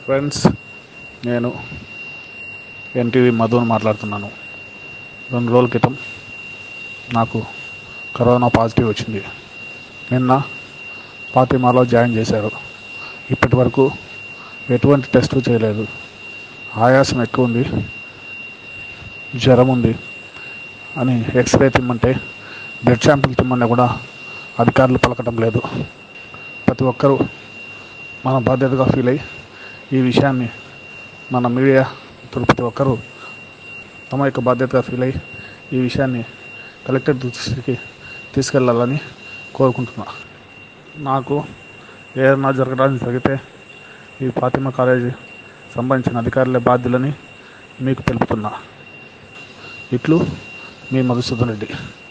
friends నేను NTV మధుని మాట్లాడుతున్నాను రెండు రోజుల క్రితం నాకు కరోనా పాజిటివ్ వచ్చింది నిన్న ఫాతిమాలో జాయిన్ చేశారు ఇప్పటి వరకు ఎటువంటి టెస్టులు చేయలేదు ఆయాసం ఎక్కువ ఉంది జ్వరం ఉంది అని ఎక్స్రే తిమ్మంటే బ్లడ్ శాంపిల్ తిమ్మన్నా కూడా అధికారులు పలకటం లేదు ప్రతి ఒక్కరూ మన బాధ్యతగా ఫీల్ అయ్యి ఈ విషయాన్ని మన మీడియా ప్రతి ఒక్కరూ తమ యొక్క బాధ్యతగా ఫీల్ అయ్యి ఈ విషయాన్ని కలెక్టర్ దృష్టికి తీసుకెళ్ళాలని కోరుకుంటున్నా నాకు ఏదైనా జరగడానికి జరిగితే ఈ ఫాతిమా కాలేజీ సంబంధించిన అధికారులే బాధ్యులని మీకు తెలుపుతున్నా ఇట్లు మీ మధుసూదన్ రెడ్డి